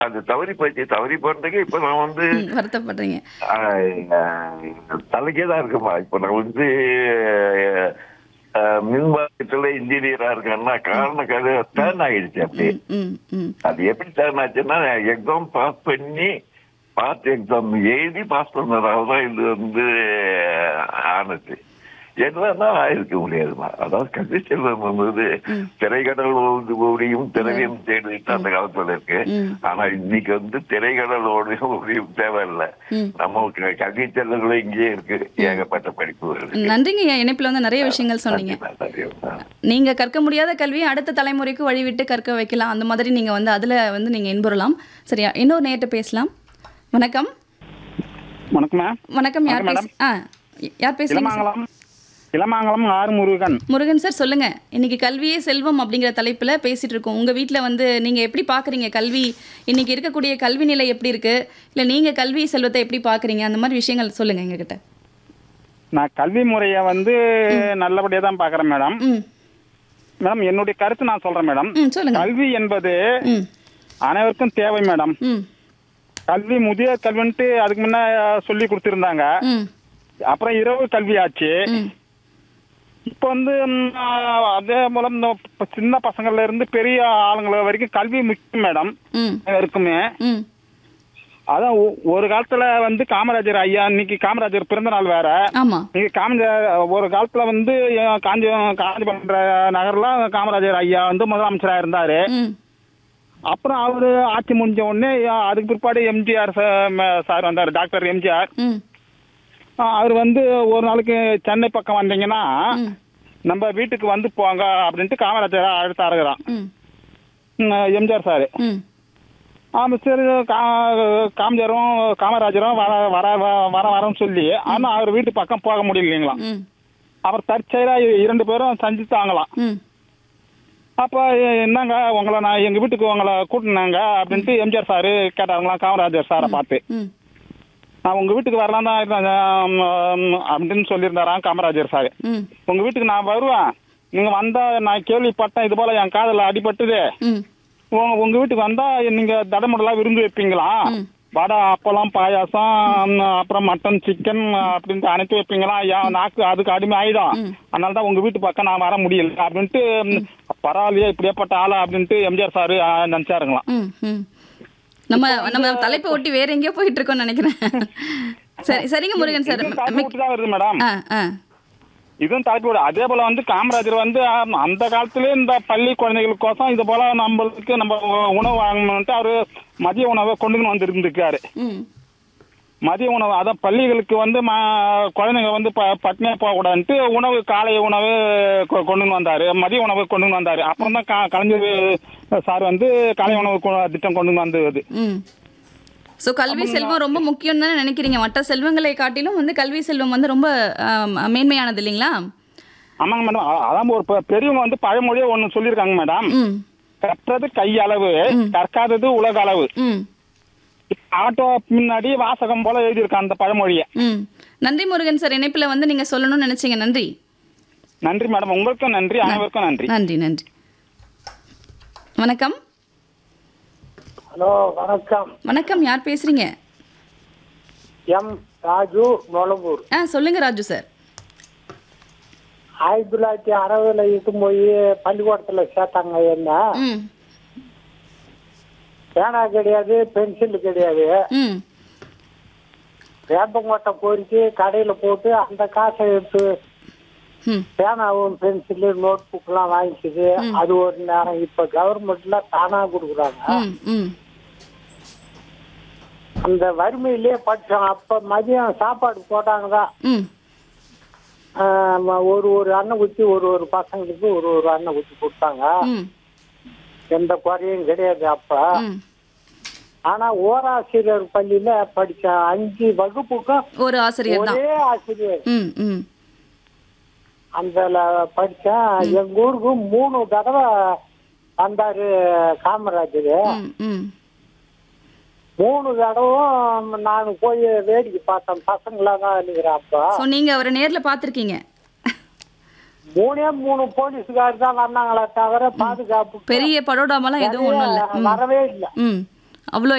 அது தவறி போச்சு தவறி போறதுக்கு இப்ப நான் வந்து ம், வருத்தப்படுறீங்க ஆஹ், தலைக்கே தான் இருக்குமா இப்ப நான் வந்து ஆஹ், மின்வாரியத்துல இன்ஜினியரா இருக்கேன்னா காரணம் கதை டேர்ன் ஆயிடுச்சு அப்படி ம் ம் அது எப்படி டேர்ன் ஆச்சுன்னா எக்ஸாம் பாஸ் பண்ணி பாஸ் எக்ஸாம் எழுதி பாஸ் பண்ணதால தான் இது வந்து ஆனது என்னன்னா ஆயிருக்க முடியாதுமா அதாவது கல்வி செல்வம் வந்து திரைக்கடல் ஓடு ஓடியும் திரவியம் தேடிட்டு அந்த காலத்துல இருக்கு ம். ஆனா இன்னைக்கு வந்து திரைக்கடல் ஓடியும் ஓடியும் தேவையில்லை ம். நம்ம கல்வி செல்வங்களும் இங்கேயே இருக்கு ஏகப்பட்ட படிப்புகள் இருக்கு நன்றிங்க ஐயா இணைப்பில் வந்து நிறைய விஷயங்கள் சொன்னீங்க நன்றி, நன்றி. நீங்க கற்க முடியாத கல்வியை அடுத்த தலைமுறைக்கு வழிவிட்டு கற்க வைக்கலாம் அந்த மாதிரி நீங்க வந்து அதுல வந்து நீங்க இன்புறலாம் சரியா இன்னொரு நேரத்தை பேசலாம் வணக்கம் வணக்கம்மா வணக்கம் யார் வணக்கம் பேச ஆ யார் பேசுறீங்க சார்? இளமாங்கலம் இளமாங்கலம் ஆறு முருகன் முருகன் சார் சொல்லுங்க இன்னைக்கு கல்வியே செல்வம் அப்படிங்கிற தலைப்புல பேசிட்டு இருக்கோம் உங்க வீட்ல வந்து நீங்க எப்படி பாக்குறீங்க கல்வி இன்னைக்கு இருக்கக்கூடிய கல்வி நிலை எப்படி இருக்கு இல்ல நீங்க கல்வி செல்வத்தை எப்படி பாக்குறீங்க அந்த மாதிரி விஷயங்கள் சொல்லுங்க எங்ககிட்ட நான் கல்வி முறையை வந்து நல்லபடியாக தான் பார்க்குறேன் மேடம் ம் மேடம் என்னுடைய கருத்து நான் சொல்கிறேன் மேடம் ம் சொல்லுங்க கல்வி என்பது ம் அனைவருக்கும் தேவை மேடம் ம் கல்வி முதியோர் கல்வின்ட்டு அதுக்கு முன்ன சொல்லி கொடுத்துருந்தாங்க ம் அப்புறம் இரவு கல்வி ஆச்சு ம் இப்போ வந்து ம், அதே போல இந்த ப- சின்ன பசங்கள்ல இருந்து பெரிய ஆளுங்கள வரைக்கும் கல்வி முக்கியம் மேடம் ம் இருக்குமே ம் அதான் ஒ- ஒரு காலத்துல வந்து காமராஜர் ஐயா இன்னைக்கு காமராஜர் பிறந்த நாள் வேற ஆமா நீங்க காமராஜர் ஒரு காலத்துல வந்து அஹ், காஞ்சி காஞ்சிபுரம் நகர்ல காமராஜர் ஐயா வந்து முதலமைச்சரா இருந்தாரு ம் அப்புறம் அவரு ஆட்சி முடிஞ்ச உடனே அஹ், அதுக்கு பிற்பாடு எம்ஜிஆர் சார் வந்தார் டாக்டர் எம்ஜிஆர் ம் அவர் வந்து ஒரு நாளைக்கு சென்னை பக்கம் வந்தீங்கன்னா ம் நம்ம வீட்டுக்கு வந்து போங்க அப்படின்ட்டு காமராஜர் அழுத்த அறுகிறான் ம் எம்ஜிஆர் சார் ம் ஆமா சரி கா காமராஜரும் காமராஜரும் வர வர வ- வர வரன்னு சொல்லி ஆனா அவர் வீட்டு பக்கம் போக முடியலைங்களா ம் அவர் தற்செயலா இரண்டு பேரும் சந்தித்தாங்களாம் ம் அப்ப என்னங்க உங்களை நான் எங்க வீட்டுக்கு உங்களை கூட்டினாங்க அப்படின்ட்டு எம்ஜிஆர் சாரு கேட்டாங்களாம் காமராஜர் சாரை பார்த்து ம் நான் உங்க வீட்டுக்கு வரலாம் தான் இருந்தேன், ம், அப்படின்னு சொல்லியிருந்தாராம் காமராஜர் சார் ம் உங்க வீட்டுக்கு நான் வருவேன் நீங்க வந்தா நான் கேள்விப்பட்டேன் இது போல என் காதல அடிபட்டுது ம் உங்க உங்க வீட்டுக்கு வந்தா நீங்க தடமுடலாம் விருந்து வைப்பீங்களா ம். வடை அப்பளம் பாயாசம் ம், அப்புறம் மட்டன் சிக்கன் அப்படின்ட்டு அனுப்பி வைப்பீங்களா என் நாக்கு அதுக்கு அடிமை ஆயிடும் ம். அதனால தான் உங்க வீட்டு பக்கம் நான் வர முடியல அப்படின்ட்டு ம், பரவாயில்லையே இப்படியேப்பட்ட ஆளா அப்படின்ட்டு எம்ஜிஆர் சாரு ஆ, நினைச்சாருங்களாம் ம் ம் நம்ம நம்ம தலைப்பை ஒட்டி வேற எங்கேயோ போயிட்டு இருக்கோம்னு நினைக்கிறேன் சரி சரிங்க முருகன் சார் இதுவும் தலைப்பு விட்டு தான் வருது மேடம் ஆ ஆ இதுவும் தலைப்பு அதே போல வந்து காமராஜர் வந்து ஆம், அந்த காலத்திலே இந்த பள்ளி குழந்தைகளுக்கோசம் இது போல நம்மளுக்கு நம்ம உணவு வாங்கணும்ட்டு அவரு மதிய உணவை கொண்டு வந்து இருந்திருக்காரு ம் மதிய உணவு அதான் பள்ளிகளுக்கு வந்து ம குழந்தைங்க வந்து ப பட்னியாக போகக்கூடாதுன்ட்டு உணவு காலை உணவு கொ- கொண்டு வந்தார் மதிய உணவு கொண்டு வந்தார் அப்புறம் தான் கா கலைஞர் சார் வந்து காலை உணவு கொ- திட்டம் கொண்டு வந்தது ம் ஸோ கல்வி செல்வம் ரொம்ப முக்கியம் தானே நினைக்கிறீங்க மற்ற செல்வங்களை காட்டிலும் வந்து கல்வி செல்வம் வந்து ரொம்ப ஆம், மேன்மையானது இல்லைங்களா ஆமாங்க மேடம் அ- அதான் ஒரு பெ- பெரியவங்க வந்து பழமொழியே ஒன்று சொல்லியிருக்காங்க மேடம் ம் கற்றது கையளவு கற்காதது உலக அளவு ம் ஆட்டோ பின்னாடி வாசகம் போல எழுதியிருக்கான் அந்த பழமொழியை ம் நன்றி முருகன் சார் இணைப்பில் வந்து நீங்கள் சொல்லணும்னு நினச்சிங்க நன்றி நன்றி மேடம் உங்களுக்கும் நன்றி அனைவருக்கும் நன்றி நன்றி நன்றி வணக்கம் ஹலோ வணக்கம் வணக்கம் யார் பேசுறீங்க எம் ராஜு நொலம்பூர் ஆ சொல்லுங்க ராஜு சார் ஆயிரத்தி தொள்ளாயிரத்தி அறுபதுல இட்டு போய் பள்ளிக்கூடத்துல சேர்த்தாங்க என்ன ம் பேனா கிடையாது பென்சில் கிடையாது ம் வேப்பங்கொட்டை பொறுக்கி கடையில போட்டு அந்த காசை எடுத்து ம் பேனாவும் பென்சிலு நோட் புக்லாம் வாங்கிக்குது அது ஒரு நேரம் இப்ப கவர்மெண்ட்ல தானா கொடுக்குறாங்க ம் ம் அந்த வறுமையிலேயே படிச்சோம் அப்ப மதியம் சாப்பாடு போட்டாங்க தான் ம் ஒரு ஒரு அன்னை குத்தி ஒரு ஒரு பசங்களுக்கு ஒரு ஒரு அன்னை குத்தி கொடுத்தாங்க ம் எந்த குறையும் கிடையாது அப்ப ம் ஆனா ஓராசிரியர் பள்ளியில படிச்ச அஞ்சு வகுப்புக்கும் ஒரு ஆசிரியர் தான் ஒரே ஆசிரியர் ம் ம் அந்த படிச்சேன் எங்க ஊருக்கு மூணு தடவை வந்தாரு காமராஜர் ம் ம் மூணு தடவும் நான் போய் வேடிக்கை பார்த்தேன் பசங்களா தான் இருக்கிறேன் அப்ப ஸோ நீங்கள் அவரை நேரில் பார்த்துருக்கீங்க மூணே மூணு போலீஸ்கார் தான் வந்தாங்களே தவிர பாதுகாப்பு பெரிய படோடாமெல்லாம் எதுவும் ஒன்றும் இல்லை ம் வரவே இல்லை ம் அவ்வளோ